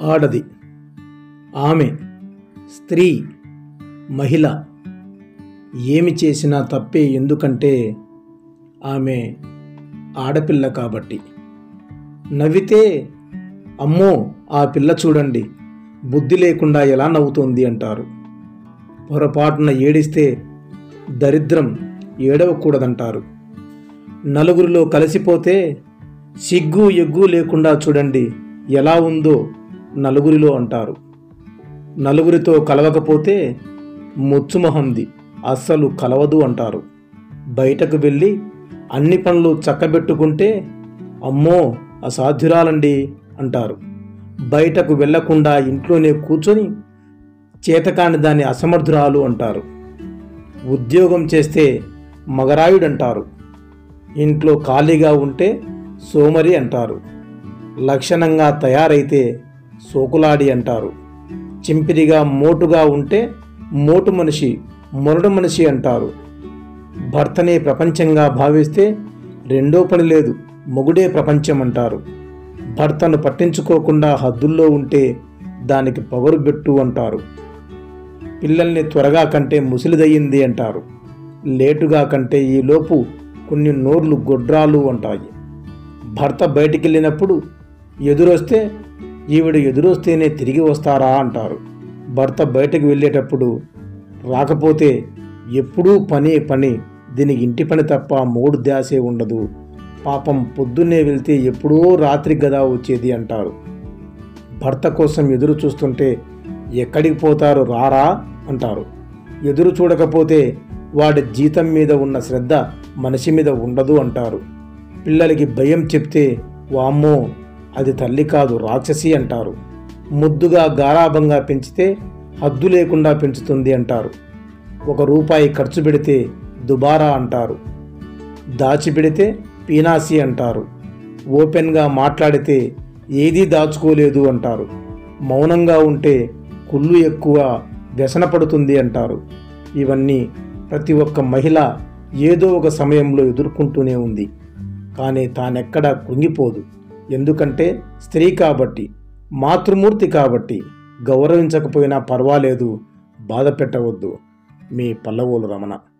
ఆడది ఆమె స్త్రీ మహిళ ఏమి చేసినా తప్పే ఎందుకంటే ఆమె ఆడపిల్ల కాబట్టి నవ్వితే అమ్మో ఆ పిల్ల చూడండి బుద్ధి లేకుండా ఎలా నవ్వుతోంది అంటారు పొరపాటున ఏడిస్తే దరిద్రం ఏడవకూడదంటారు నలుగురిలో కలిసిపోతే సిగ్గు ఎగ్గు లేకుండా చూడండి ఎలా ఉందో నలుగురిలో అంటారు నలుగురితో కలవకపోతే ముచ్చుమొహంది అస్సలు కలవదు అంటారు బయటకు వెళ్ళి అన్ని పనులు చక్కబెట్టుకుంటే అమ్మో అసాధ్యురాలండి అంటారు బయటకు వెళ్లకుండా ఇంట్లోనే కూర్చొని చేతకాని దాన్ని అసమర్థురాలు అంటారు ఉద్యోగం చేస్తే మగరాయుడంటారు ఇంట్లో ఖాళీగా ఉంటే సోమరి అంటారు లక్షణంగా తయారైతే సోకులాడి అంటారు చింపిరిగా మోటుగా ఉంటే మోటు మనిషి మొరడు మనిషి అంటారు భర్తనే ప్రపంచంగా భావిస్తే రెండో పని లేదు మొగుడే ప్రపంచం అంటారు భర్తను పట్టించుకోకుండా హద్దుల్లో ఉంటే దానికి పొగరుబెట్టు అంటారు పిల్లల్ని త్వరగా కంటే ముసిలిదయ్యింది అంటారు లేటుగా కంటే ఈలోపు కొన్ని నోర్లు గొడ్రాలు అంటాయి భర్త బయటికి వెళ్ళినప్పుడు ఎదురొస్తే ఈవిడ ఎదురొస్తేనే తిరిగి వస్తారా అంటారు భర్త బయటకు వెళ్ళేటప్పుడు రాకపోతే ఎప్పుడూ పనే పని దీనికి ఇంటి పని తప్ప మూడు ధ్యాసే ఉండదు పాపం పొద్దున్నే వెళ్తే ఎప్పుడో రాత్రి గదా వచ్చేది అంటారు భర్త కోసం ఎదురు చూస్తుంటే ఎక్కడికి పోతారు రారా అంటారు ఎదురు చూడకపోతే వాడి జీతం మీద ఉన్న శ్రద్ధ మనిషి మీద ఉండదు అంటారు పిల్లలకి భయం చెప్తే వామ్మో అది తల్లి కాదు రాక్షసి అంటారు ముద్దుగా గారాభంగా పెంచితే హద్దు లేకుండా పెంచుతుంది అంటారు ఒక రూపాయి ఖర్చు పెడితే దుబారా అంటారు దాచిపెడితే పీనాసి అంటారు ఓపెన్గా మాట్లాడితే ఏదీ దాచుకోలేదు అంటారు మౌనంగా ఉంటే కుళ్ళు ఎక్కువ వ్యసన పడుతుంది అంటారు ఇవన్నీ ప్రతి ఒక్క మహిళ ఏదో ఒక సమయంలో ఎదుర్కొంటూనే ఉంది కానీ తానెక్కడా కృంగిపోదు ఎందుకంటే స్త్రీ కాబట్టి మాతృమూర్తి కాబట్టి గౌరవించకపోయినా పర్వాలేదు బాధ పెట్టవద్దు మీ పల్లవోలు రమణ